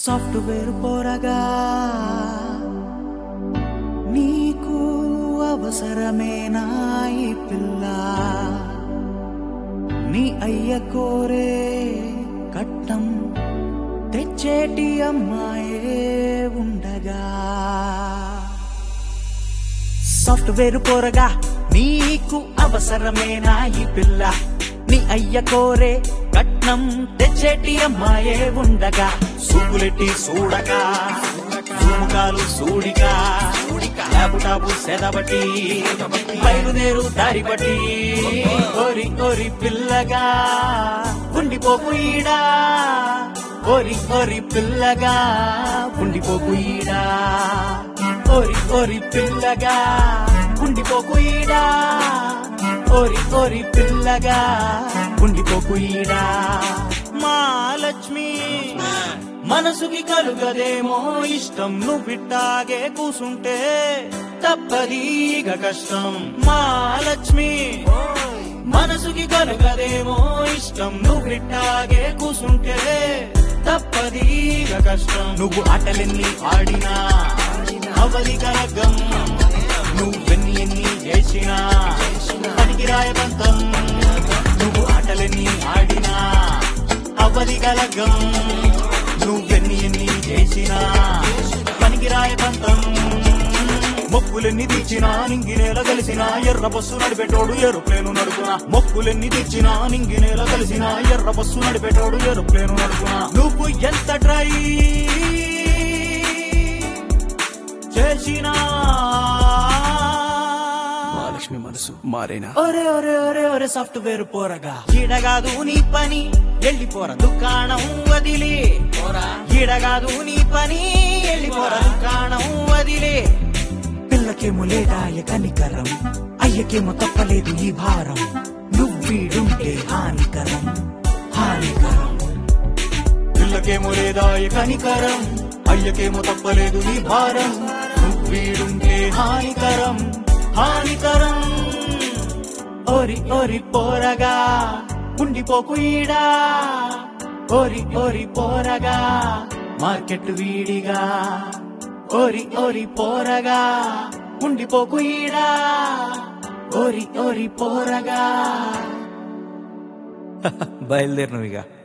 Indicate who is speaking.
Speaker 1: software పోరగా నీకు అవసరమేనా ఈ పిల్ల నీ అయ్య కోరే కట్టం తెచ్చేటి అమ్మాయే ఉండగా సాఫ్ట్వేర్ పోరగా నీకు అవసరమేనా ఈ పిల్ల నీ అయ్య కోరే కట్నం తెచ్చేటి అమ్మాయే ఉండగా సూపులెట్టి చూడగా సుముఖాలు సూడిగా ల్యాపుటాపు సెదబట్టి బయలుదేరు దారి బట్టి ఓరి ఓరి పిల్లగా ఉండిపోకు ఈడా ఓరి ఓరి పిల్లగా ఉండిపోకు ఈడా ఓరి ఓరి పిల్లగా ఉండిపోకు ఈడా ఓరి ఓరి పిల్లగా ఉండిపోకు ఈడా మా లక్ష్మి మనసుకి కలుగదేమో ఇష్టం నువ్వు విట్టాగే కూసుంటే తప్పదీగ కష్టం మా లక్ష్మి మనసుకి కలుగదేమో ఇష్టం నువ్వు విట్టాగే కూసుంటే తప్పదీగ కష్టం నువ్వు ఆటలెన్ని ఆడినా అవలి కలగం నువ్వెన్ని ఎన్ని చేసినా పనికి రాయబంతం నువ్వు ఆటలెన్ని ఆడినా అవలి కలగం నువ్వెన్ని ఎన్ని చేసినా పనికి రాయబంతం మొక్కులెన్ని తీర్చినా నింగి నేల కలిసిన ఎర్ర బస్సు నడిపెట్టోడు ఎరుప్లేను నడుపునా మొక్కులెన్ని తీర్చినా నింగి నేల కలిసిన ఎర్ర బస్సు నడిపెట్టోడు ఎరుప్లేను నడుపునా నువ్వు ఎంత ట్రై చేసినా
Speaker 2: మహాలక్ష్మి మనసు మారేనా
Speaker 1: ఒరే ఒరే ఒరే ఒరే సాఫ్ట్వేర్ పోరగా ఈడగాదు నీ పని వెళ్ళిపోర దుకాణం వదిలి ఈడగాదు నీ పని వెళ్ళిపోర దుకాణం వదిలే పిల్లకేమో లేదాయ కనికరం అయ్యకేమో తప్పలేదు ఈ భారం నువ్వీడుంటే హానికరం హానికరం పిల్లకేమో లేదా ఏ కనికరం అయ్యకేమో తప్పలేదు నీ భారం నువ్వీడుంటే హానికరం హానికరం ఓరి ఓరి పోరగా ఉండిపోకు ఈడా ఓరి ఓరి పోరగా మార్కెట్ వీడిగా ఓరి ఓరి పోరగా ఉండిపోకు ఈడా ఓరి ఓరి పోరగా
Speaker 2: బయలుదేరినవిగా